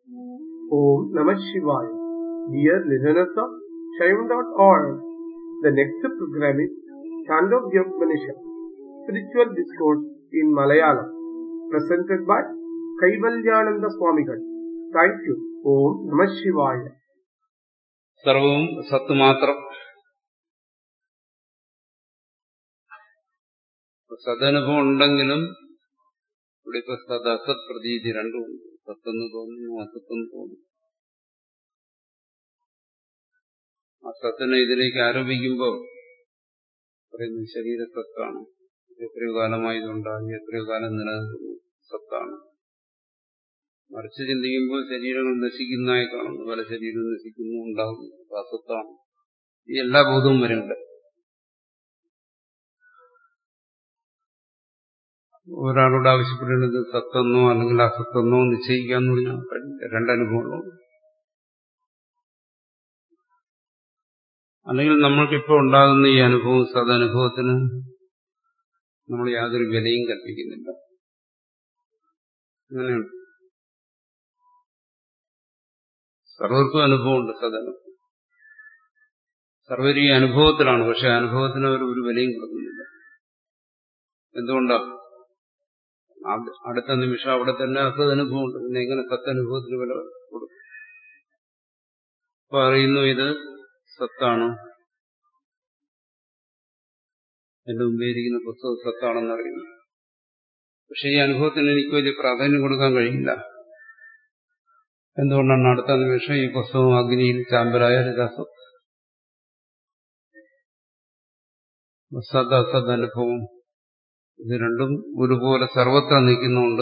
Om Namah Shivaya. Dear listeners of Shaivan.org, the next program is Chandogya Upanishad, Spiritual Discourse in Malayalam, presented by Kaivalyananda Swamigal. Thank you. Om Namah Shivaya. സർവവും സത്ത് മാത്രം സദനുഭവം ഉണ്ടെങ്കിലും ഇവിടെ ഇപ്പൊ സത് അസത് പ്രതീതി രണ്ടും ഉണ്ട് സത്തെന്ന് തോന്നുന്നു അസത്തെന്ന് തോന്നുന്നു ആ സത്തിനെ ഇതിലേക്ക് ആരോപിക്കുമ്പോൾ പറയുന്നു ശരീര സത്താണ് എത്രയോ കാലമായി ഇതുണ്ടാകും എത്രയോ കാലം നിലനിൽക്കുന്നു സത്താണ് മറിച്ച് ചിന്തിക്കുമ്പോൾ ശരീരങ്ങൾ നശിക്കുന്നതായി കാണുന്നു പല ശരീരം നശിക്കുന്നു ഉണ്ടാകുന്നു അസത്താണ് ഈ എല്ലാ ബോധവും വരുന്നുണ്ട് ഒരാളോട് ആവശ്യപ്പെടുന്നത് സത്തെന്നോ അല്ലെങ്കിൽ അസത്തെന്നോ നിശ്ചയിക്കാന്ന് പറഞ്ഞാൽ കഴിയില്ല രണ്ടനുഭവങ്ങളുണ്ട് അല്ലെങ്കിൽ നമ്മൾക്കിപ്പോൾ ഉണ്ടാകുന്ന ഈ അനുഭവം സദനുഭവത്തിന് നമ്മൾ യാതൊരു വിലയും കൽപ്പിക്കുന്നില്ല അങ്ങനെയുണ്ട് സർവർക്കും അനുഭവമുണ്ട് സദനുഭവം സർവരും ഈ അനുഭവത്തിലാണ് പക്ഷെ അനുഭവത്തിന് അവർ ഒരു വിലയും കൊടുക്കുന്നില്ല എന്തുകൊണ്ടാണ് അടുത്ത നിമിഷം അവിടെ തന്നെ അസദനുഭവമുണ്ട് പിന്നെ എങ്ങനെ സത്തനുഭവത്തിന് വില കൊടുക്കും അപ്പൊ അറിയുന്നു ഇത് സത്താണ് എന്റെ മുമ്പിലിരിക്കുന്ന പുസ്തകം സത്താണെന്ന് അറിയുന്നു പക്ഷെ ഈ അനുഭവത്തിന് എനിക്ക് വലിയ പ്രാധാന്യം കൊടുക്കാൻ കഴിയില്ല എന്തുകൊണ്ടാണ് അടുത്ത നിമിഷം ഈ പുസ്തകം അഗ്നിയിൽ ചാമ്പലായ രസത്ത് സദ് അസദ് അനുഭവം ഇത് രണ്ടും ഒരുപോലെ സർവത്ര നിൽക്കുന്നുണ്ട്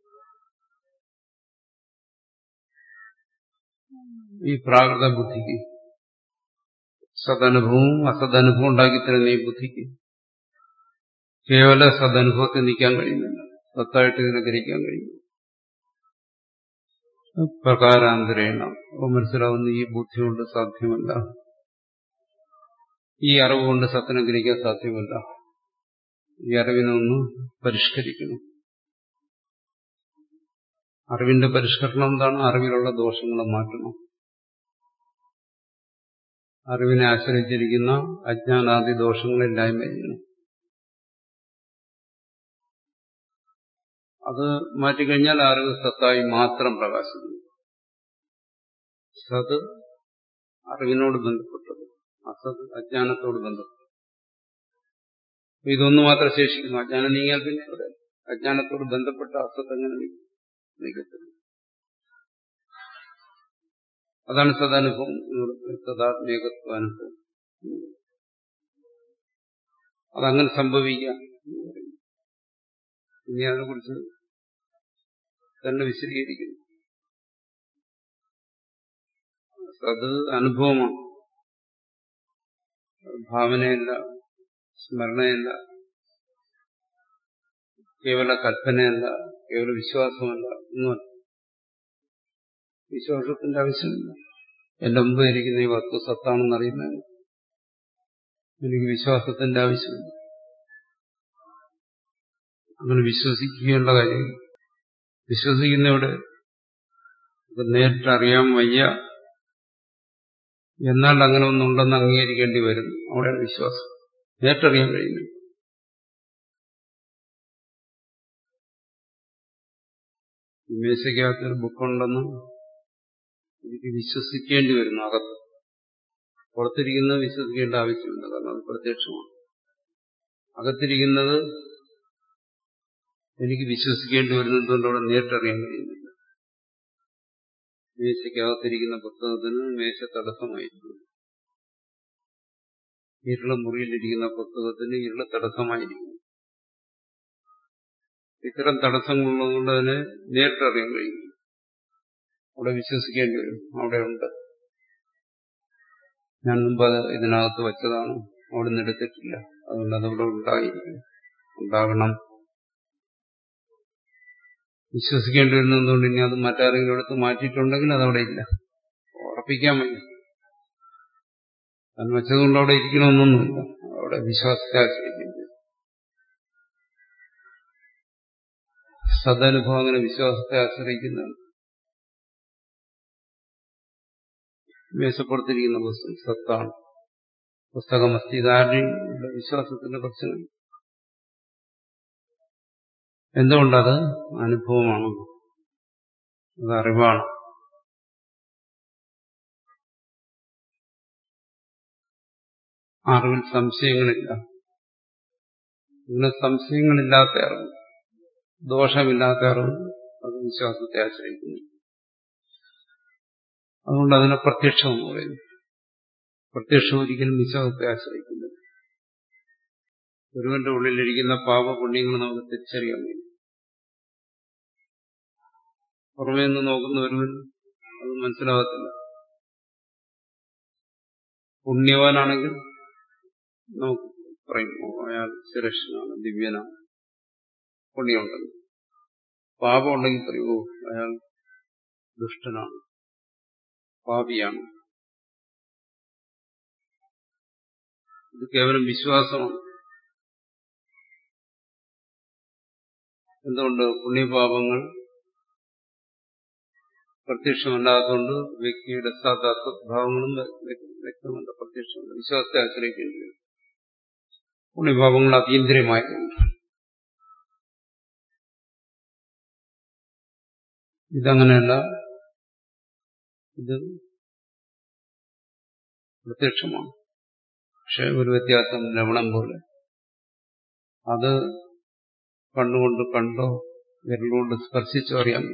ഈ പ്രാകൃത ബുദ്ധിക്ക് സദനുഭവവും അസദനുഭവം ഉണ്ടാക്കി തരുന്ന ഈ ബുദ്ധിക്ക് കേവല സദനുഭവത്തിൽ നിൽക്കാൻ കഴിയുന്നില്ല സത്തായിട്ട് ഇതിനെ ഗ്രഹിക്കാൻ കഴിയുന്നു പ്രകാരാന്തരേണ മനസ്സിലാവുന്ന ഈ ബുദ്ധി കൊണ്ട് സാധ്യമല്ല ഈ അറിവ് കൊണ്ട് സത്തിനെ ഗ്രഹിക്കാൻ സാധ്യമല്ല ഈ അറിവിനൊന്ന് പരിഷ്കരിക്കണം അറിവിന്റെ പരിഷ്കരണം എന്താണ് അറിവിലുള്ള ദോഷങ്ങളെ മാറ്റണം അറിവിനെ ആശ്രയിച്ചിരിക്കുന്ന അജ്ഞാനാദി ദോഷങ്ങളില്ലായ്മ ചെയ്യണം അത് മാറ്റിക്കഴിഞ്ഞാൽ അറിവ് സത്തായി മാത്രം പ്രകാശിക്കുന്നു സത് അറിവിനോട് ബന്ധപ്പെട്ടത് അസത് അജ്ഞാനത്തോട് ബന്ധപ്പെട്ടത് ഇതൊന്നു മാത്രം ശേഷിക്കുന്നു അജ്ഞാനം നീങ്ങിയാൽ പിന്നെ അവിടെ അജ്ഞാനത്തോട് ബന്ധപ്പെട്ട അസത്ത് എങ്ങനെ നീക്കത്തില്ല അതാണ് സദാനുഭവം സദാത്മേകത്വാനുഭവം അതങ്ങനെ സംഭവിക്കാം ഇനി അതിനെക്കുറിച്ച് തന്നെ വിശദീകരിക്കുന്നു അത് അനുഭവമാണ് ഭാവനയല്ല സ്മരണയല്ല കേവല കൽപ്പനയല്ല കേവല വിശ്വാസമല്ല ഒന്നുമല്ല വിശ്വാസത്തിന്റെ ആവശ്യമില്ല എന്റെ മുമ്പ് ഇരിക്കുന്ന ഈ വസ്തു സത്താണെന്ന് അറിയുന്നതിന് എനിക്ക് വിശ്വാസത്തിന്റെ ആവശ്യമില്ല അങ്ങനെ വിശ്വസിക്കേണ്ട കാര്യം വിശ്വസിക്കുന്നവിടെ അത് നേരിട്ടറിയാൻ വയ്യ എന്നാൽ അങ്ങനെ ഒന്നുണ്ടെന്ന് അംഗീകരിക്കേണ്ടി വരുന്നു അവിടെയാണ് വിശ്വാസം നേരിട്ടറിയാൻ കഴിയുന്നു മേശയ്ക്കകത്തൊരു ബുക്കുണ്ടെന്ന് എനിക്ക് വിശ്വസിക്കേണ്ടി വരുന്നു അകത്ത് പുറത്തിരിക്കുന്നത് വിശ്വസിക്കേണ്ട ആവശ്യമില്ല കാരണം അത് പ്രത്യക്ഷമാണ് അകത്തിരിക്കുന്നത് എനിക്ക് വിശ്വസിക്കേണ്ടി വരുന്നതുകൊണ്ട് അവിടെ നേരിട്ടറിയാൻ കഴിയുന്നില്ല മേശയ്ക്കകത്തിരിക്കുന്ന പുസ്തകത്തിന് മേശ തടസ്സമായിരിക്കും ഇരുള മുറിയിലിരിക്കുന്ന പുസ്തകത്തിന് ഇരുള തടസ്സമായിരിക്കും ഇത്തരം തടസ്സങ്ങളുള്ളതുകൊണ്ട് അതിനെ നേരിട്ടറിയാൻ കഴിയും അവിടെ വിശ്വസിക്കേണ്ടി വരും അവിടെ ഉണ്ട് ഞാൻ മുമ്പ് അത് ഇതിനകത്ത് വെച്ചതാണ് അവിടെ നിന്ന് എടുത്തിട്ടില്ല അതുകൊണ്ട് അതവിടെ ഉണ്ടായിരിക്കും ഉണ്ടാകണം വിശ്വസിക്കേണ്ടി വരുന്നതുകൊണ്ട് ഇനി അത് മറ്റാരെങ്കിലും എടുത്ത് മാറ്റിയിട്ടുണ്ടെങ്കിൽ അതവിടെ ഇല്ല ഉറപ്പിക്കാൻ വയ്യ അത് വെച്ചതുകൊണ്ട് അവിടെ ഇരിക്കണമെന്നൊന്നുമില്ല അവിടെ വിശ്വാസത്തെ ആശ്രയിക്കുന്നു സദനുഭവം അങ്ങനെ വിശ്വാസത്തെ ആശ്രയിക്കുന്നതാണ് മേശപ്പുറത്തിരിക്കുന്ന പുസ്തകം സത്താണ് പുസ്തകം അസ്ഥിതാരുടെയും വിശ്വാസത്തിന്റെ പ്രശ്നം എന്തുകൊണ്ടത് അനുഭവമാണ് അത് അറിവാണ് അറിവിൽ സംശയങ്ങളില്ല ഇങ്ങനെ സംശയങ്ങളില്ലാത്ത അറിവ് ദോഷമില്ലാത്ത അറിവ് അത് വിശ്വാസത്തെ ആശ്രയിക്കുന്നു അതുകൊണ്ട് അതിനെ പ്രത്യക്ഷം എന്ന് പറയുന്നു പ്രത്യക്ഷം ഒരിക്കലും വിശ്വാസത്തെ ആശ്രയിക്കുന്നു ഒരുവന്റെ ഉള്ളിലിരിക്കുന്ന പാപപുണ്യങ്ങൾ നമുക്ക് തിരിച്ചറിയാൻ കഴിയും പുറമേ നിന്ന് നോക്കുന്ന ഒരുവൻ അത് മനസ്സിലാകത്തില്ല പുണ്യവാനാണെങ്കിൽ നമുക്ക് പറയും അയാൾ സുരക്ഷനാണ് ദിവ്യനാണ് പുണ്യമുണ്ടെങ്കിൽ പാപമുണ്ടെങ്കിൽ പറയുമോ അയാൾ ദുഷ്ടനാണ് പാപിയാണ് ഇത് കേവലം വിശ്വാസമാണ് എന്തുകൊണ്ട് പുണ്യപാപങ്ങൾ പ്രത്യക്ഷമല്ലാത്തതുകൊണ്ട് വ്യക്തിയുടെ സദാസദ്ഭാവങ്ങളും വ്യക്തമല്ല പ്രത്യക്ഷമല്ല വിശ്വാസത്തെ ആശ്രയിക്കേണ്ടി പുണ്യപാപങ്ങൾ അതീന്ദ്രിയമായതുകൊണ്ട് ഇതങ്ങനെയല്ല ഇത് പ്രത്യക്ഷമാണ് പക്ഷെ ഒരു വ്യത്യാസം ലവണം പോലെ അത് കണ്ണുകൊണ്ട് കണ്ടോ വിരലുകൊണ്ട് സ്പർശിച്ചോ അറിയാൻ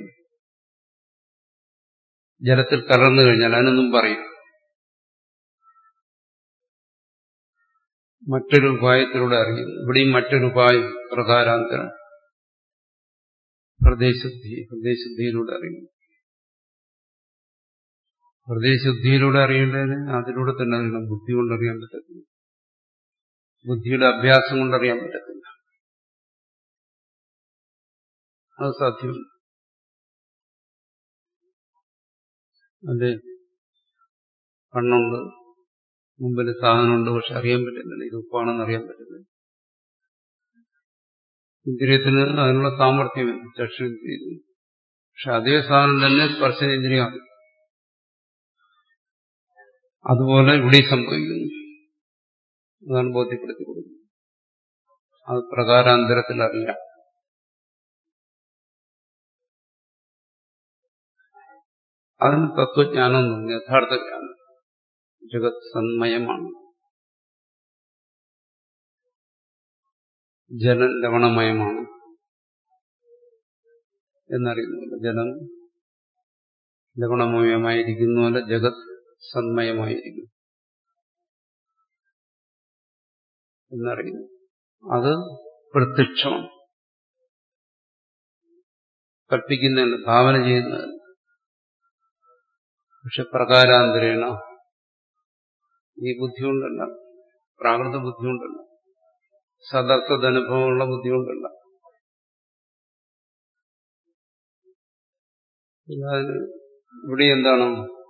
ജലത്തിൽ കലർന്നു കഴിഞ്ഞാൽ അതിനൊന്നും പറയും മറ്റൊരു ഉപായത്തിലൂടെ അറിയുന്നു ഇവിടെയും മറ്റൊരു ഉപായം പ്രകാരാന്തരം ഹൃദയശുദ്ധി ഹൃദയശുദ്ധിയിലൂടെ അറിയുന്നു ഹൃദയശുദ്ധിയിലൂടെ അറിയേണ്ടതിന് അതിലൂടെ തന്നെ അറിയണം ബുദ്ധി കൊണ്ടറിയാൻ പറ്റത്തില്ല ബുദ്ധിയുടെ അഭ്യാസം കൊണ്ടറിയാൻ പറ്റത്തില്ല അത് സാധ്യമല്ല അതെ കണ്ണുണ്ട് മുമ്പിൽ സാധനമുണ്ട് പക്ഷെ അറിയാൻ പറ്റുന്നില്ല ഇത് ഉപ്പാണെന്ന് അറിയാൻ പറ്റുന്നില്ല ഇന്ദ്രിയത്തിന് അതിനുള്ള സാമർഥ്യമില്ല ചക്ഷുന്ദ്രിയത്തിന് പക്ഷെ അതേ സാധനം തന്നെ സ്പർശനേന്ദ്രിയമാണ് അതുപോലെ ഇവിടെ സംഭവിക്കുന്നു അതാണ് ബോധ്യപ്പെടുത്തി കൊടുക്കുന്നത് അത് പ്രകാരാന്തരത്തിൽ അറിയാം അതിന് തത്വജ്ഞാനം തോന്നി യഥാർത്ഥ ജ്ഞാനം ജഗത് സന്മയമാണ് ജലം ലവണമയമാണ് എന്നറിയുന്നില്ല ജലം ലവണമയമായിരിക്കുന്ന പോലെ ജഗത് സന്മയമായിരിക്കും എന്നറിയുന്നു അത് പ്രത്യക്ഷമാണ് കൽപ്പിക്കുന്നതല്ല ഭാവന ചെയ്യുന്നതല്ല പക്ഷെ പ്രകാരാന്തരേണ ഈ ബുദ്ധി കൊണ്ടല്ല പ്രാകൃത ബുദ്ധി കൊണ്ടല്ല സദർത്ഥനുഭവമുള്ള ബുദ്ധി കൊണ്ടല്ല അതിന് ഇവിടെ എന്താണ്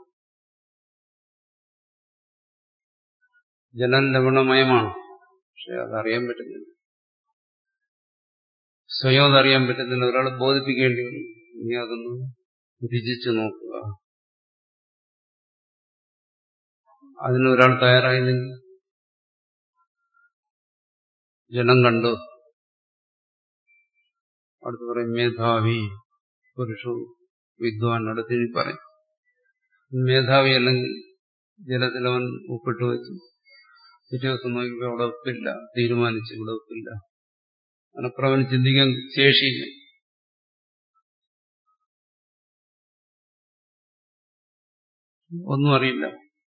ജലം ലവണമയമാണ് പക്ഷെ അതറിയാൻ പറ്റുന്നില്ല സ്വയം അതറിയാൻ പറ്റുന്നില്ല ഒരാൾ ബോധിപ്പിക്കേണ്ടി വരും ഇനി അതൊന്ന് രുചിച്ചു നോക്കുക അതിന് ഒരാൾ തയ്യാറായില്ലെങ്കിൽ ജലം കണ്ടു അടുത്ത് പറയും മേധാവി പുരുഷു വിദ്വാൻ അടുത്ത് പറയും മേധാവി അല്ലെങ്കിൽ ജലത്തിൽ അവൻ ഉപ്പിട്ട് വെച്ചു പിറ്റേ ദിവസം നോക്കിയപ്പോൾ അവിടെ ഉപ്പില്ല തീരുമാനിച്ചു ഇവിടെ ഉപ്പില്ല അതിനപ്പുറം അവന് ചിന്തിക്കാൻ ശേഷിയില്ല ഒന്നും അറിയില്ല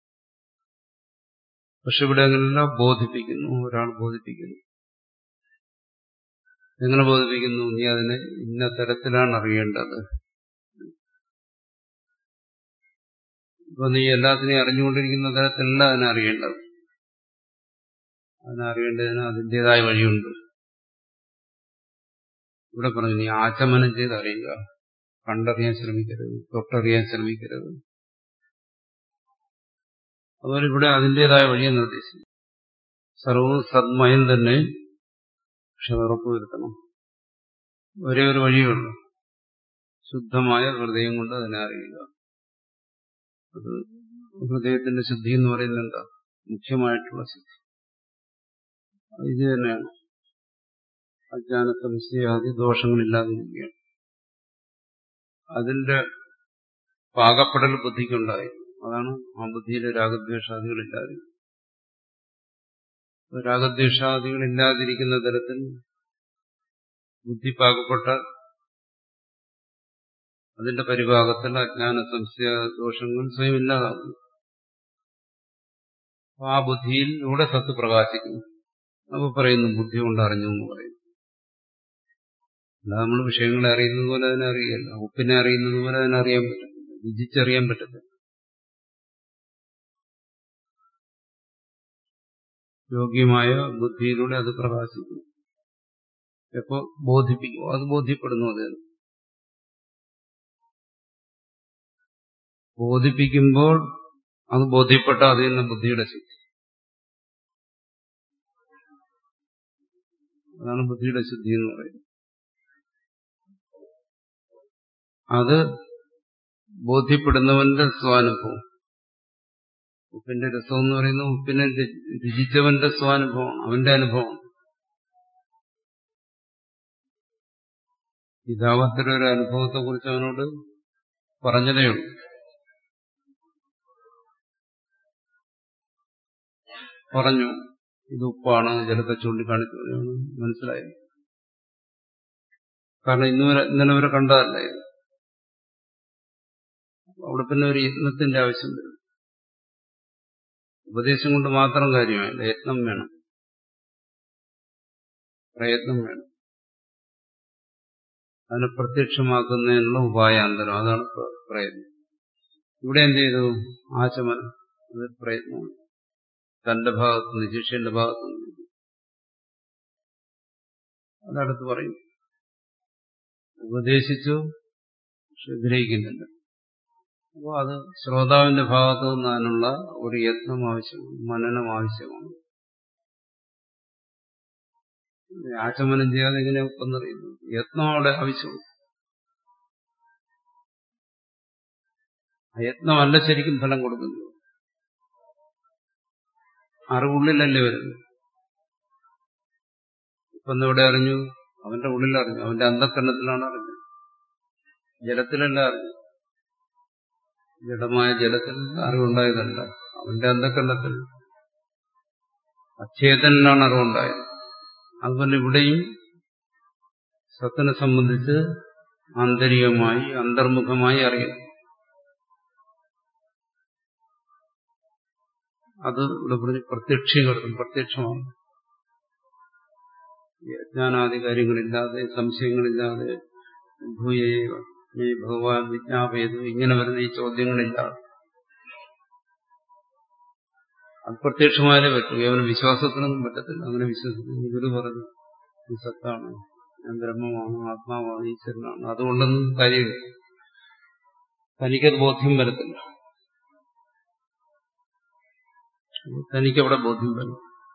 പക്ഷെ ഇവിടെ അങ്ങനെയല്ല ബോധിപ്പിക്കുന്നു ഒരാൾ ബോധിപ്പിക്കുന്നു എങ്ങനെ ബോധിപ്പിക്കുന്നു നീ അതിനെ ഇന്ന തരത്തിലാണ് അറിയേണ്ടത് ഇപ്പൊ നീ എല്ലാത്തിനെയും അറിഞ്ഞുകൊണ്ടിരിക്കുന്ന തരത്തിലല്ല അതിനെ അറിയേണ്ടത് അതിനറിയേണ്ടതിന് അതിൻ്റെതായ വഴിയുണ്ട് ഇവിടെ പറഞ്ഞു നീ ആചമനം ചെയ്ത് അറിയുക കണ്ടറിയാൻ ശ്രമിക്കരുത് തൊട്ടറിയാൻ ശ്രമിക്കരുത് അതുപോലെ ഇവിടെ അതിൻ്റെതായ വഴിയെ നിർദ്ദേശിച്ചു സർവവും സന്മയം തന്നെ പക്ഷെ ഉറപ്പുവരുത്തണം ഒരേ ഒരു വഴിയുള്ളൂ ശുദ്ധമായ ഹൃദയം കൊണ്ട് അതിനെ അറിയുക അത് ഹൃദയത്തിന്റെ ശുദ്ധി എന്ന് പറയുന്നത് എന്താ മുഖ്യമായിട്ടുള്ള ശുദ്ധി ഇത് തന്നെയാണ് അജ്ഞാന സംശയാദി ദോഷങ്ങളില്ലാതിരിക്കുകയാണ് അതിന്റെ പാകപ്പെടൽ ബുദ്ധിക്കുണ്ടായി അതാണ് ആ ബുദ്ധിയിലെ രാഗദ്വേഷാദികളില്ലാതെ രാഗദ്വേഷാദികളില്ലാതിരിക്കുന്ന തരത്തിൽ ബുദ്ധി പാകപ്പെട്ട അതിന്റെ പരിഭാഗത്തിൽ അജ്ഞാന സംശയ ദോഷങ്ങൾ സ്വയം ഇല്ലാതാകുന്നു ആ ബുദ്ധിയിലൂടെ സത്ത് പ്രകാശിക്കുന്നു അപ്പൊ പറയുന്നു ബുദ്ധി കൊണ്ട് അറിഞ്ഞു എന്ന് പറയുന്നു അല്ല നമ്മൾ വിഷയങ്ങളെ അറിയുന്നത് പോലെ അതിനെ അറിയില്ല ഉപ്പിനെ അറിയുന്നത് പോലെ അതിനെ അറിയാൻ പറ്റത്തില്ല രുചിച്ചറിയാൻ പറ്റത്തില്ല യോഗ്യമായ ബുദ്ധിയിലൂടെ അത് പ്രകാശിക്കുന്നു എപ്പോ ബോധിപ്പിക്കും അത് ബോധ്യപ്പെടുന്നു അത് ബോധിപ്പിക്കുമ്പോൾ അത് ബോധ്യപ്പെട്ട അതിൽ നിന്ന് ബുദ്ധിയുടെ ശക്തി അതാണ് ബുദ്ധിയുടെ ശുദ്ധി എന്ന് പറയുന്നത് അത് ബോധ്യപ്പെടുന്നവന്റെ സ്വാനുഭവം ഉപ്പിന്റെ രസം എന്ന് പറയുന്നത് ഉപ്പിനെ രുചിച്ചവന്റെ സ്വാനുഭവം അവന്റെ അനുഭവം ഇതാവത്തൊരു ഒരു അനുഭവത്തെ കുറിച്ച് അവനോട് പറഞ്ഞതേയുള്ളൂ പറഞ്ഞു ഇത് ഉപ്പാണ് ജലത്തെ ചൂണ്ടിക്കാണിച്ചു മനസ്സിലായി കാരണം ഇന്ന് വരെ ഇന്നലെ വരെ കണ്ടതല്ല ഇത് അവിടെ പിന്നെ ഒരു യത്നത്തിന്റെ ആവശ്യം വരും ഉപദേശം കൊണ്ട് മാത്രം കാര്യമായില്ല യത്നം വേണം പ്രയത്നം വേണം അതിനെ പ്രത്യക്ഷമാക്കുന്നതിനുള്ള ഉപായാന്തരം അതാണ് പ്രയത്നം ഇവിടെ എന്ത് ചെയ്തു ആചമനം അത് പ്രയത്നമാണ് തന്റെ ഭാഗത്തുനിന്ന് ശിഷ്യന്റെ ഭാഗത്തുനിന്ന് അതടുത്ത് പറയും ഉപദേശിച്ചു പക്ഷെ ഗ്രഹിക്കുന്നില്ല അപ്പോൾ അത് ശ്രോതാവിന്റെ ഭാഗത്തു നിന്നാനുള്ള ഒരു യത്നം ആവശ്യമാണ് മനനം ആവശ്യമാണ് ആചമനം ചെയ്യാതെ എങ്ങനെ ഒന്നറിയുന്നു യത്നം അവിടെ ആവശ്യമുണ്ട് ആ യത്നമല്ല ശരിക്കും ഫലം കൊടുക്കുന്നത് അറിവുള്ളിലല്ലേ വരുന്നു ഇപ്പം ഇവിടെ അറിഞ്ഞു അവന്റെ ഉള്ളിൽ അറിഞ്ഞു അവന്റെ അന്ധക്കരണത്തിലാണ് അറിഞ്ഞത് ജലത്തിലല്ല അറിഞ്ഞു ജഡമായ ജലത്തിൽ അറിവുണ്ടായതല്ല അവന്റെ അന്ധക്കരണത്തിൽ അച്ഛേതനിലാണ് അറിവുണ്ടായത് അതുപോലെ ഇവിടെയും സത്തിനെ സംബന്ധിച്ച് ആന്തരികമായി അന്തർമുഖമായി അറിയുന്നു അത് ഇവിടെ പറഞ്ഞ് പ്രത്യക്ഷീകരണം പ്രത്യക്ഷമാണ് ജ്ഞാനാദി കാര്യങ്ങളില്ലാതെ സംശയങ്ങളില്ലാതെ ഭൂയേവ ഈ ഭഗവാൻ വിജ്ഞാപേതു ഇങ്ങനെ വരുന്ന ഈ ചോദ്യങ്ങളില്ലാതെ അത് പ്രത്യക്ഷമായാലേ പറ്റൂ കേവലം വിശ്വാസത്തിനൊന്നും പറ്റത്തില്ല അങ്ങനെ വിശ്വസിക്കുന്നു ഗുരു പറഞ്ഞു ഈ സത്താണ് ഞാൻ ബ്രഹ്മമാണ് ആത്മാവാണ് ഈശ്വരനാണ് അതുകൊണ്ടൊന്നും കാര്യമില്ല തനിക്കത് ബോധ്യം വരത്തില്ല തനിക്കവിടെ ബോധ്യം വരും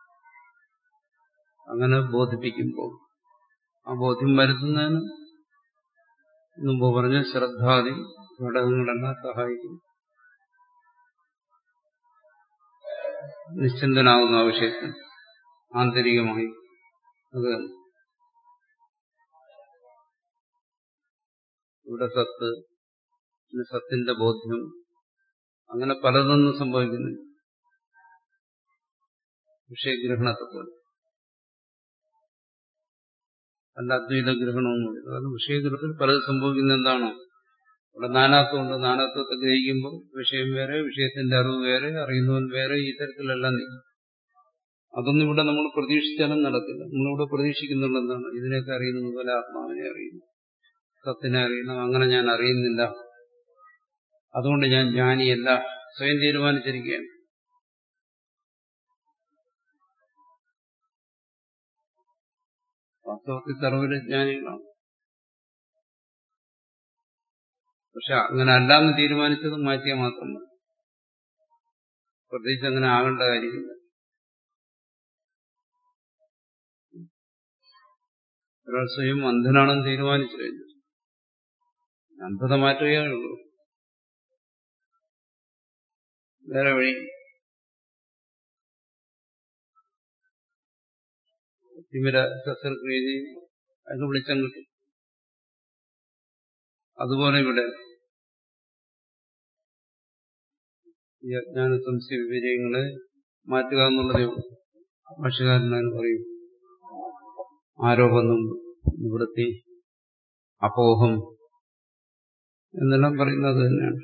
അങ്ങനെ ബോധിപ്പിക്കുമ്പോൾ ആ ബോധ്യം വരുത്തുന്നതിന് മുമ്പ് പറഞ്ഞ ശ്രദ്ധാദി ഘടകങ്ങളെല്ലാം സഹായിക്കും നിശ്ചിന്തനാകുന്ന ആ വിഷയത്തിൽ ആന്തരികമായി അത് ഇവിടെ സത്ത് സത്തിന്റെ ബോധ്യം അങ്ങനെ പലതൊന്നും സംഭവിക്കുന്നില്ല വിഷയഗ്രഹണത്തെ പോലെ അല്ല അദ്വൈത ഗ്രഹണമൊന്നും കാരണം വിഷയഗ്രഹത്തിൽ പലത് സംഭവിക്കുന്ന എന്താണ് ഇവിടെ നാനാത്വമുണ്ട് നാനാത്വത്തെ ഗ്രഹിക്കുമ്പോൾ വിഷയം വേറെ വിഷയത്തിന്റെ അറിവ് വേറെ അറിയുന്നവൻ വേറെ ഈ തരത്തിലെല്ലാം നീക്കും അതൊന്നും ഇവിടെ നമ്മൾ പ്രതീക്ഷിച്ചാലും നടക്കില്ല നമ്മളിവിടെ പ്രതീക്ഷിക്കുന്നുള്ള എന്താണ് ഇതിനെയൊക്കെ അറിയുന്നത് പോലെ ആത്മാവിനെ അറിയുന്നു സത്തിനെ അറിയണം അങ്ങനെ ഞാൻ അറിയുന്നില്ല അതുകൊണ്ട് ഞാൻ ജ്ഞാനിയല്ല സ്വയം തീരുമാനിച്ചിരിക്കുകയാണ് വാസ്തവത്തിൽ സർവ്വ ജ്ഞാനികളാണ് പക്ഷെ അങ്ങനെ അല്ലാന്ന് തീരുമാനിച്ചത് മാറ്റിയാൽ മാത്രം മതി പ്രത്യേകിച്ച് അങ്ങനെ ആകേണ്ട കാര്യമില്ല ഒരാൾ സ്വയം അന്ധനാണെന്ന് തീരുമാനിച്ചു കഴിഞ്ഞു അന്ധത മാറ്റുകയേ ഉള്ളൂ വേറെ വഴി തിമിര ശസ്ത്രക്രിയ ചെയ്യും അതിന് വെളിച്ചം കിട്ടും അതുപോലെ ഇവിടെ ഈ അജ്ഞാന സംശയ വിവരങ്ങളെ മാറ്റുക എന്നുള്ളതേ ഉള്ളൂ ഭാഷകാരൻ പറയും ആരോപണം നിവൃത്തി അപോഹം എന്നെല്ലാം പറയുന്നത് തന്നെയാണ്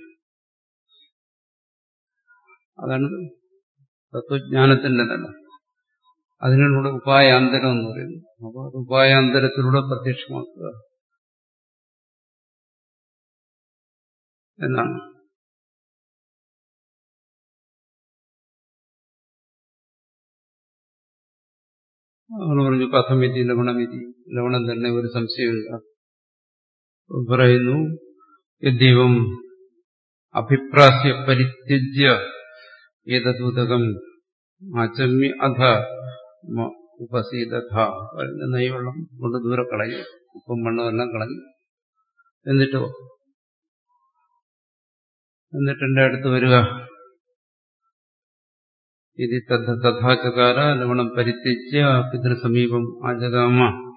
അതാണ് തത്വജ്ഞാനത്തിന്റെ നില അതിനുള്ള ഉപായാന്തരം എന്ന് പറയുന്നു അപ്പോൾ അത് ഉപായാന്തരത്തിലൂടെ പ്രത്യക്ഷമാക്കുക എന്നാണ് അവൾ പറഞ്ഞു കഥമിതി ലവണമിതി ലവണം തന്നെ ഒരു സംശയമില്ല പറയുന്നു യദ്യവം അഭിപ്രാസ്യ പരിത്യജ്യ ഏതദൂതകം ആചമ്യ അധ ഉപസീതഥ പറയുന്ന നെയ്വെള്ളം കൊണ്ട് ദൂരെ കളയും ഉപ്പും മണ്ണും എല്ലാം കളഞ്ഞു എന്നിട്ടോ എന്നിട്ട് എന്റെ അടുത്ത് വരിക ഇത് തഥാചകാര ലവണം പരിത്യജ്യ പിതൃസമീപം ആജകാമ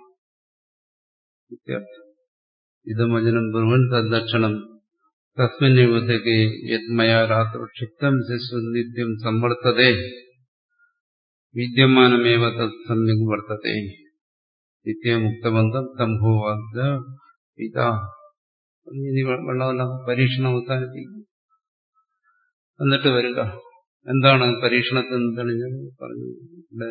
ഇതമജനം ബ്രഹ്മൻ തദ്ദക്ഷണം തസ്മിന്നേവത്തേക്ക് യത്മയാ രാത്രിക്ഷിപ്തം ശിശു നിത്യം സംവർത്തതേ വിദ്യമാനമേവ തത് സമ്യക് വർത്തത്തെ നിത്യമുക്തബന്ധം തംഭോവാദ പിതാ ഇനി വെള്ളമെല്ലാം പരീക്ഷണം അവസാനിപ്പിക്കും എന്നിട്ട് വരിക എന്താണ് പരീക്ഷണത്തിൽ നിന്ന് തെളിഞ്ഞത് പറഞ്ഞു ഇവിടെ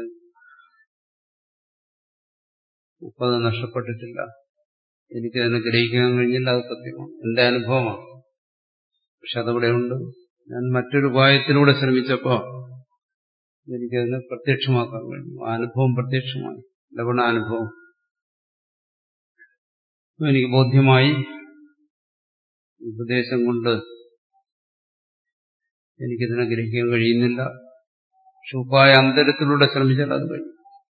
ഉപ്പത് നഷ്ടപ്പെട്ടിട്ടില്ല എനിക്കതിനെ ഗ്രഹിക്കാൻ കഴിഞ്ഞില്ല അത് സത്യമാണ് എന്റെ അനുഭവമാണ് പക്ഷെ അതവിടെ ഉണ്ട് ഞാൻ മറ്റൊരു ഉപായത്തിലൂടെ ശ്രമിച്ചപ്പോ എനിക്കതിനെ പ്രത്യക്ഷമാക്കാൻ കഴിഞ്ഞു ആ അനുഭവം പ്രത്യക്ഷമായി ലവണാനുഭവം എനിക്ക് ബോധ്യമായി ഉപദേശം കൊണ്ട് എനിക്കിതിനെ ഗ്രഹിക്കാൻ കഴിയുന്നില്ല പക്ഷെ ഉപായ അന്തരത്തിലൂടെ ശ്രമിച്ചാൽ അത് കഴിയും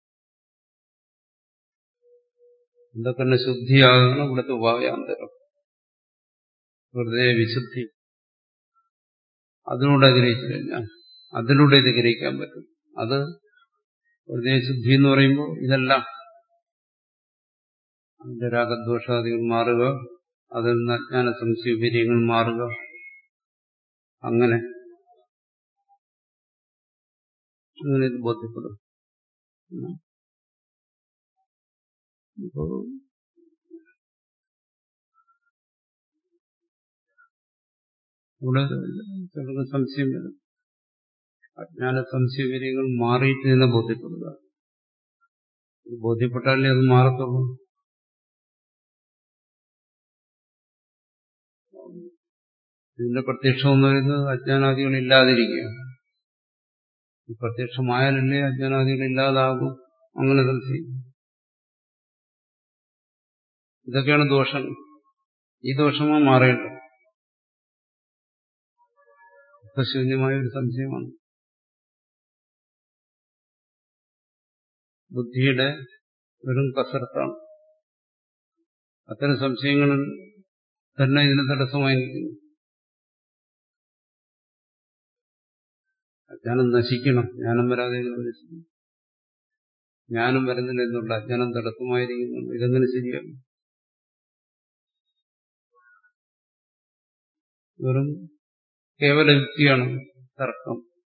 എന്തൊക്കെ തന്നെ ശുദ്ധിയാകണം ഇവിടുത്തെ ഉപായാന്തരം വെറുതെ വിശുദ്ധി അതിലൂടെ ഗ്രഹിച്ചു കഴിഞ്ഞാൽ അതിലൂടെ ഇത് ഗ്രഹിക്കാൻ പറ്റും അത് വെറുതെ ശുദ്ധി എന്ന് പറയുമ്പോൾ ഇതെല്ലാം അതിന്റെ രാഗദ്വേഷാദികൾ മാറുക അതിൽ നിന്ന് അജ്ഞാന സംശയവീര്യങ്ങൾ മാറുക അങ്ങനെ അങ്ങനെ ഇത് ബോധ്യപ്പെടും ഇപ്പോ ഇവിടെ ചിലർക്ക് സംശയം വരും അജ്ഞാന സംശയവീര്യങ്ങൾ മാറിയിട്ട് ഇതിനെ ബോധ്യപ്പെടുക ബോധ്യപ്പെട്ടാലേ അത് മാറത്തുള്ളൂ ഇതിന്റെ പ്രത്യക്ഷം എന്ന് പറയുന്നത് അജ്ഞാനാദികൾ ഇല്ലാതിരിക്കുക പ്രത്യക്ഷമായാലല്ലേ അജ്ഞാനാദികൾ ഇല്ലാതാകും അങ്ങനെ സംശയം ഇതൊക്കെയാണ് ദോഷം ഈ ദോഷമാ മാറേണ്ടത് ശൂന്യമായ ഒരു സംശയമാണ് ബുദ്ധിയുടെ വെറും കസരത്താണ് അത്തരം സംശയങ്ങൾ തന്നെ ഇതിന് തടസ്സമായി നിൽക്കുന്നു അജ്ഞാനം നശിക്കണം ജ്ഞാനം വരാതെ നശിക്കണം ജ്ഞാനം വരുന്നില്ല എന്നുള്ള അജ്ഞാനം തടസ്സമായിരിക്കുന്നുണ്ട് ഇതെങ്ങനെ ശരിയാകും വെറും കേവല യുക്തിയാണ് തർക്കം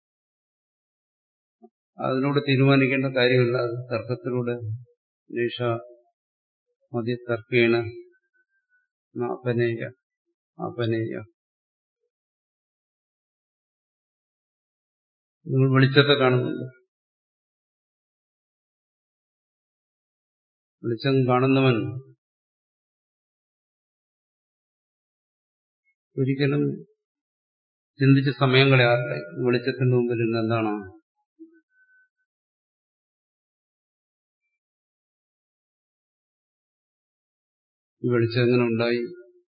അതിനോട് തീരുമാനിക്കേണ്ട കാര്യമില്ല അത് തർക്കത്തിലൂടെ നിഷ മതി തർക്കേണ അപനേയ അപനേയ നിങ്ങൾ വെളിച്ചത്തെ കാണുന്നുണ്ട് വെളിച്ചം കാണുന്നവൻ ഒരിക്കലും ചിന്തിച്ച സമയം കളയാറില്ല വെളിച്ചത്തിന്റെ മുമ്പിൽ ഇന്ന് എന്താണ് ഈ വെളിച്ചം എങ്ങനെ ഉണ്ടായി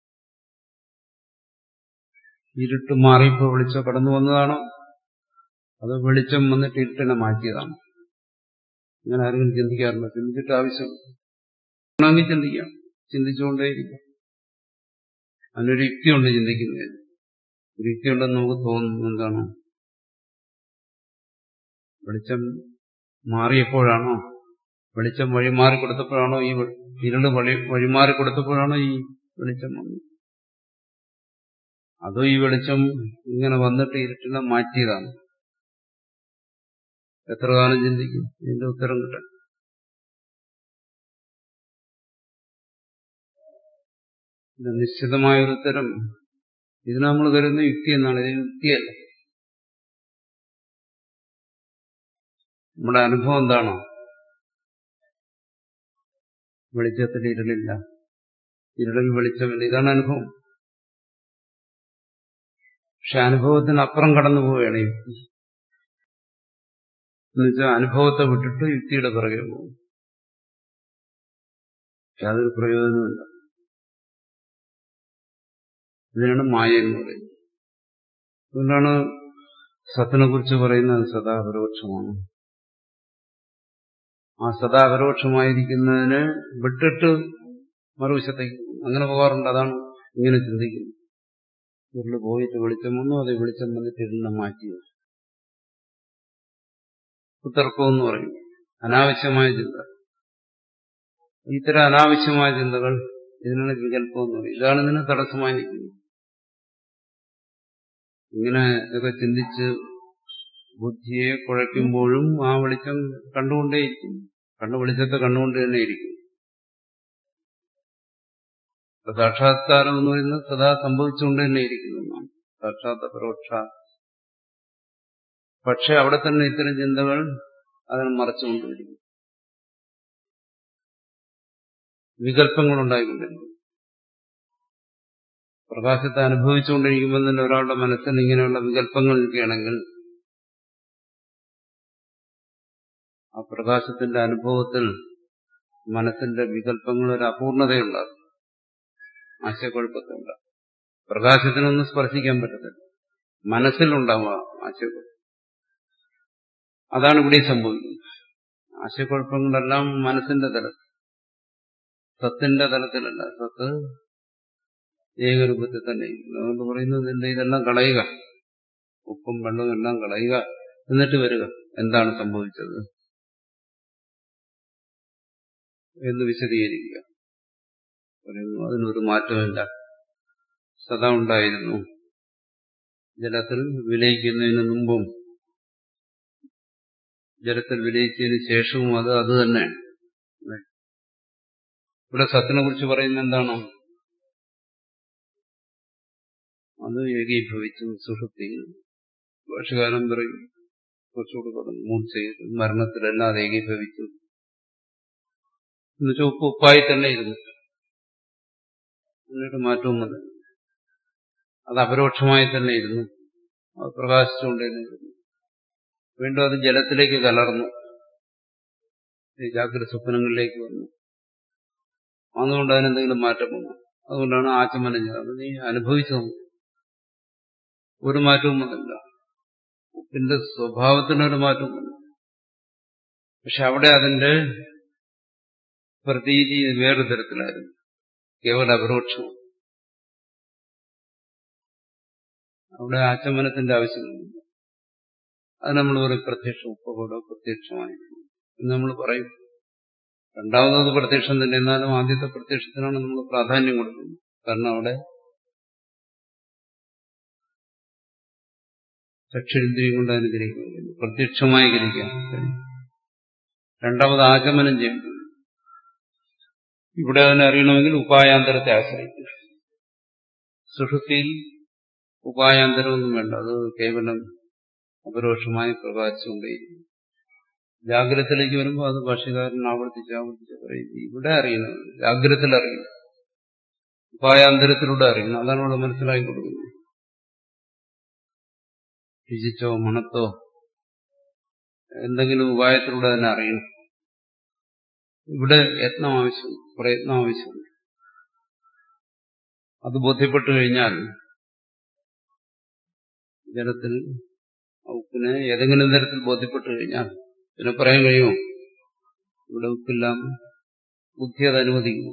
ഇരുട്ട് മാറിയപ്പോ വെളിച്ചം കടന്നു വന്നതാണോ അത് വെളിച്ചം വന്നിട്ട് ഇരുട്ടിനെ മാറ്റിയതാണ് അങ്ങനെ ആരെങ്കിലും ചിന്തിക്കാറുണ്ടോ ചിന്തിച്ചിട്ട് ആവശ്യം ആണെങ്കിൽ ചിന്തിക്കാം ചിന്തിച്ചുകൊണ്ടേയിരിക്കാം അതിനൊരു യുക്തിയുണ്ട് ചിന്തിക്കുന്നതിന് ഒരു യുക്തിയുണ്ടെന്ന് നമുക്ക് തോന്നുന്നു എന്താണ് വെളിച്ചം മാറിയപ്പോഴാണോ വെളിച്ചം വഴിമാറി കൊടുത്തപ്പോഴാണോ ഈ ഇരുള് വഴി വഴിമാറി കൊടുത്തപ്പോഴാണോ ഈ വെളിച്ചം വന്നത് അതോ ഈ വെളിച്ചം ഇങ്ങനെ വന്നിട്ട് ഇരുട്ടിനെ മാറ്റിയതാണ് എത്ര കാലം ചിന്തിക്കും ഇതിന്റെ ഉത്തരം കിട്ടാൻ ഇത് നിശ്ചിതമായൊരു ഉത്തരം ഇതിന് നമ്മൾ കരുതുന്ന യുക്തി എന്നാണ് ഇത് യുക്തിയല്ല നമ്മുടെ അനുഭവം എന്താണോ വെളിച്ചത്തിൽ ഇരുളില്ല ഇരുളിൽ വെളിച്ചമില്ല ഇതാണ് അനുഭവം പക്ഷെ അനുഭവത്തിന് അപ്പുറം കടന്നു പോവുകയാണ് യുക്തി എന്നുവെച്ചാൽ അനുഭവത്തെ വിട്ടിട്ട് യുക്തിയുടെ പിറകെ പോകും യാതൊരു പ്രയോജനവുമില്ല ഇതിനാണ് മായ എന്ന് പറയുന്നത് അതുകൊണ്ടാണ് സത്തിനെ കുറിച്ച് പറയുന്നത് സദാ പരോക്ഷമാണ് ആ സദാ പരോക്ഷമായിരിക്കുന്നതിന് വിട്ടിട്ട് മറുവശത്തേക്ക് അങ്ങനെ പോകാറുണ്ട് അതാണ് ഇങ്ങനെ ചിന്തിക്കുന്നത് ഉരുള് പോയിട്ട് വെളിച്ചം വന്നു അത് വെളിച്ചം വന്നിട്ട് ഇരുന്ന് മാറ്റി കുത്തർക്കം എന്ന് പറയും അനാവശ്യമായ ചിന്ത ഇത്തരം അനാവശ്യമായ ചിന്തകൾ ഇതിനാണ് വികല്പം എന്ന് പറയും ഇതാണ് ഇതിന് തടസ്സമായി നിൽക്കുന്നത് ഇങ്ങനെ ഇതൊക്കെ ചിന്തിച്ച് ബുദ്ധിയെ കുഴയ്ക്കുമ്പോഴും ആ വെളിച്ചം കണ്ടുകൊണ്ടേയിരിക്കും കണ്ണു വെളിച്ചത്തെ കണ്ടുകൊണ്ട് തന്നെ ഇരിക്കും സാക്ഷാത്കാരം എന്ന് പറയുന്നത് സദാ സംഭവിച്ചുകൊണ്ട് തന്നെ ഇരിക്കുന്നു സാക്ഷാത്ത പരോക്ഷ പക്ഷെ അവിടെ തന്നെ ഇത്തരം ചിന്തകൾ അതിനെ മറച്ചുകൊണ്ടിരിക്കും വികല്പങ്ങൾ ഉണ്ടായിക്കൊണ്ടിരിക്കും പ്രകാശത്തെ അനുഭവിച്ചുകൊണ്ടിരിക്കുമ്പോൾ തന്നെ ഒരാളുടെ മനസ്സിൽ ഇങ്ങനെയുള്ള വികല്പങ്ങൾ നിൽക്കുകയാണെങ്കിൽ ആ പ്രകാശത്തിന്റെ അനുഭവത്തിൽ മനസ്സിന്റെ വികല്പങ്ങൾ ഒരു അപൂർണതയുണ്ടാകും ആശയക്കുഴപ്പത്തിലുണ്ട് പ്രകാശത്തിനൊന്നും സ്പർശിക്കാൻ പറ്റത്തില്ല മനസ്സിലുണ്ടാവുക ആശയക്കുഴപ്പം അതാണ് ഇവിടെ സംഭവിക്കുന്നത് ആശയക്കുഴപ്പങ്ങളെല്ലാം മനസ്സിന്റെ തലത്തിൽ സത്തിന്റെ തലത്തിലല്ല സത്ത് ഏകരൂപത്തിൽ തന്നെ അതുകൊണ്ട് പറയുന്നത് ഇതിന്റെ ഇതെല്ലാം കളയുക ഉപ്പും വെള്ളവും എല്ലാം കളയുക എന്നിട്ട് വരിക എന്താണ് സംഭവിച്ചത് എന്ന് വിശദീകരിക്കുക പറയുന്നു അതിനൊരു മാറ്റമില്ല സദാ ഉണ്ടായിരുന്നു ജലത്തിൽ വിലയിക്കുന്നതിന് മുമ്പും ജലത്തിൽ വിലയിച്ചതിന് ശേഷവും അത് അത് തന്നെയാണ് ഇവിടെ സത്തിനെ കുറിച്ച് പറയുന്നത് എന്താണോ അത് ഏകീഭവിച്ചു സുഷുപ്തിയിൽ ഭാഷകാലം പറയും കുറച്ചുകൂടി പറഞ്ഞു മൂർച്ച ചെയ്തു മരണത്തിലെല്ലാം അത് ഏകീഭവിച്ചു എന്നുവെച്ചാൽ ഉപ്പ് ഉപ്പായി തന്നെ ഇരുന്നു എന്നിട്ട് മാറ്റവും വന്നു അത് അപരോക്ഷമായി തന്നെ ഇരുന്നു അത് പ്രകാശിച്ചുകൊണ്ട് തന്നെ ഇരുന്നു വീണ്ടും അത് ജലത്തിലേക്ക് കലർന്നു ഈ ജാഗ്രത സ്വപ്നങ്ങളിലേക്ക് വന്നു അതുകൊണ്ട് അതിനെന്തെങ്കിലും മാറ്റം വന്നു അതുകൊണ്ടാണ് ആചമനം അത് നീ അനുഭവിച്ചു ഒരു മാറ്റവും വന്നില്ല ഉപ്പിന്റെ സ്വഭാവത്തിനൊരു മാറ്റം വന്നു പക്ഷെ അവിടെ അതിന്റെ പ്രതീതി വേറെ തരത്തിലായിരുന്നു കേവല അപരോക്ഷം അവിടെ ആചമനത്തിന്റെ ആവശ്യമില്ല അത് നമ്മൾ പറയും പ്രത്യക്ഷം ഉപ്പകൂടോ പ്രത്യക്ഷമായി എന്ന് നമ്മൾ പറയും രണ്ടാമത് പ്രത്യക്ഷം തന്നെ എന്നാലും ആദ്യത്തെ പ്രത്യക്ഷത്തിനാണ് നമ്മൾ പ്രാധാന്യം കൊടുക്കുന്നത് കാരണം അവിടെ ചക്ഷുരിന്ദ്രിയം കൊണ്ട് അനുഗ്രഹിക്കുന്നു പ്രത്യക്ഷമായി ഗ്രഹിക്കാം രണ്ടാമത് ആഗമനം ചെയ്യും ഇവിടെ അതിനെ അറിയണമെങ്കിൽ ഉപായാന്തരത്തെ ആശ്രയിക്കും സുഷുപ്തിയിൽ ഉപായാന്തരമൊന്നും വേണ്ട അത് കേവലം അപരോക്ഷമായി പ്രകാശിച്ചുകൊണ്ടേയിരിക്കും ജാഗ്രതത്തിലേക്ക് വരുമ്പോൾ അത് ഭാഷകാരൻ ആവർത്തിച്ച് ആവർത്തിച്ച് പറയുന്നത് ഇവിടെ അറിയണം ജാഗ്രതത്തിൽ അറിയണം ഉപായാന്തരത്തിലൂടെ അറിയണം അതാണ് ഇവിടെ മനസ്സിലാക്കി കൊടുക്കുന്നത് രുചിച്ചോ മണത്തോ എന്തെങ്കിലും ഉപായത്തിലൂടെ തന്നെ അറിയണം ഇവിടെ യത്നം ആവശ്യം പ്രയത്നം ആവശ്യമുണ്ട് അത് ബോധ്യപ്പെട്ടു കഴിഞ്ഞാൽ ജലത്തിൽ ഉപ്പിനെ ഏതെങ്കിലും തരത്തിൽ ബോധ്യപ്പെട്ടു കഴിഞ്ഞാൽ പിന്നെ പറയാൻ കഴിയുമോ ഇവിടെ ഉപ്പില്ലാം ബുദ്ധി അത് അനുവദിക്കുന്നു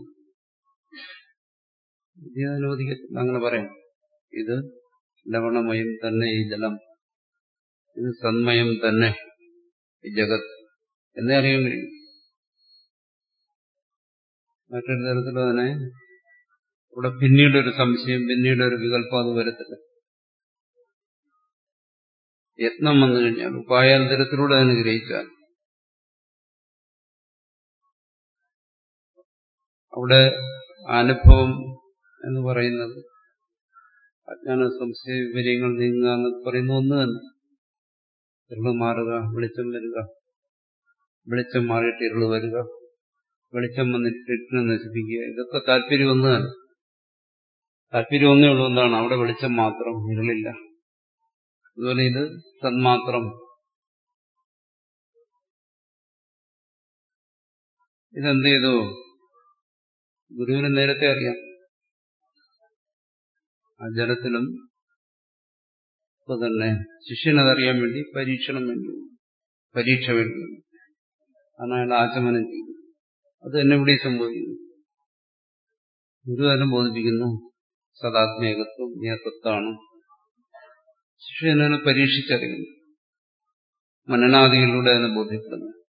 ബുദ്ധി അത് അനുവദിക്കത്തില്ല അങ്ങനെ പറയാം ഇത് ലവണമയം തന്നെ ഈ ജലം ഇത് സന്മയം തന്നെ ഈ ജഗത് എന്നേ അറിയാൻ കഴിയും മറ്റൊരു തരത്തിൽ അതിനെ ഇവിടെ പിന്നീട് ഒരു സംശയം പിന്നീട് ഒരു വികല്പം അത് വരത്തില്ല യത്നം വന്നു കഴിഞ്ഞാൽ ഉപായാന്തരത്തിലൂടെ അതിനെ ഗ്രഹിച്ചാൽ അവിടെ അനുഭവം എന്ന് പറയുന്നത് അജ്ഞാന സംശയ വിവരങ്ങൾ നീങ്ങുക എന്ന് പറയുന്ന ഒന്ന് തന്നെ ഇരുള് മാറുക വെളിച്ചം വരിക വെളിച്ചം മാറിയിട്ട് ഇരുള് വരിക വെളിച്ചം വന്നിട്ട് ഇരുട്ടിനെ നശിപ്പിക്കുക ഇതൊക്കെ താല്പര്യം ഒന്ന് തന്നെ താല്പര്യം ഒന്നേ ഉള്ളൂ എന്താണ് അവിടെ വെളിച്ചം മാത്രം ഇരുളില്ല അതുപോലെ ഇത് തന്മാത്രം ഇതെന്ത് ചെയ്തു ഗുരുവിന് നേരത്തെ അറിയാം ആ ജലത്തിലും ഇപ്പൊ തന്നെ ശിഷ്യനതറിയാൻ വേണ്ടി പരീക്ഷണം വേണ്ടി പരീക്ഷ വേണ്ടി കാരണം അയാൾ ആചമനം ചെയ്തു അത് തന്നെ ഇവിടെ സംഭവിക്കുന്നു ഗുരു തന്നെ ബോധിപ്പിക്കുന്നു സദാത്മേകത്വം നേതൃത്വമാണ് ശിഷ്യനെ പരീക്ഷിച്ചറിയുന്നു മനനാദികളിലൂടെ അതിനെ ബോധ്യപ്പെടുന്നു